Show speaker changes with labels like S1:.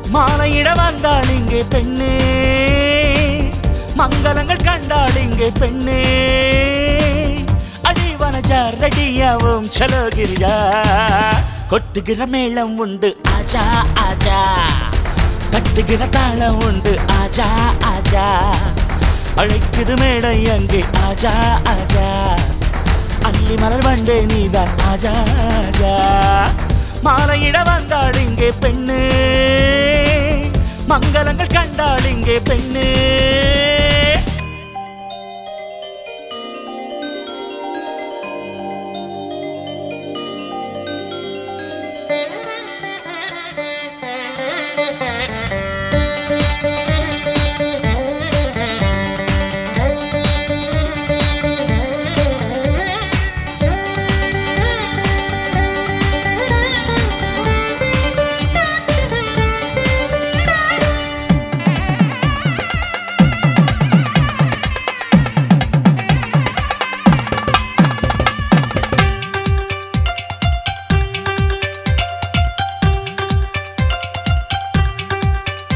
S1: மாலையிட வந்தாள் இங்கே பெண்ணே மங்களங்கள் கண்டாள் இங்கே பெண்ணே அடிவனஜா ரெடியாவும் சலோ கிரிஜா கொட்டுகிற மேளம் உண்டு ஆஜா ஆஜா தட்டுகிற தாளம் உண்டு ஆஜா ஆஜா அழைக்குது மேடை அங்கே ஆஜா ஆஜா அள்ளி மலர் வண்டே நீதான் ஆஜா ஆஜா மாலையிட வந்தாள் இங்கே பெண்ணு மங்களங்கள் கண்டாள் இங்கே பெண்ணு